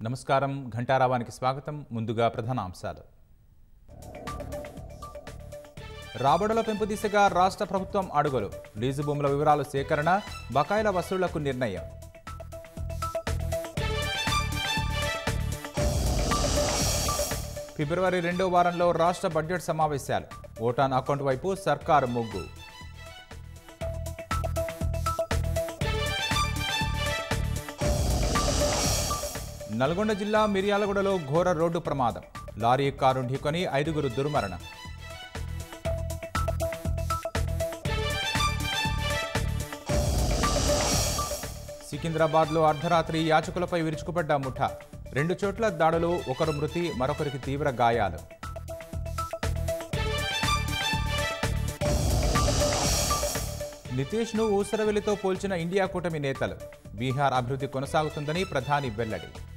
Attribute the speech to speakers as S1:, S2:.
S1: నమస్కారం ఘంటారావానికి స్వాగతం ముందుగా ప్రధాన అంశాలు రాబడుల పెంపు దిశగా రాష్ట్ర ప్రభుత్వం అడుగులు లీజు భూముల వివరాలు సేకరణ బకాయిల వసూళ్లకు నిర్ణయం ఫిబ్రవరి రెండో వారంలో రాష్ట్ర బడ్జెట్ సమావేశాలు ఓటాన్ అకౌంట్ వైపు సర్కారు మొగ్గు నల్గొండ జిల్లా మిర్యాలగూడలో ఘోర రోడ్డు ప్రమాదం లారీ కారు ఢీకొని ఐదుగురు దుర్మరణం సికింద్రాబాద్లో అర్ధరాత్రి యాచకులపై విరుచుకుపడ్డ ముఠా రెండు చోట్ల దాడులు ఒకరు మృతి మరొకరికి తీవ్ర గాయాలు నితీష్ను ఊసరవెల్లితో పోల్చిన ఇండియా కూటమి నేతలు బీహార్ అభివృద్ధి కొనసాగుతుందని ప్రధాని వెల్లడి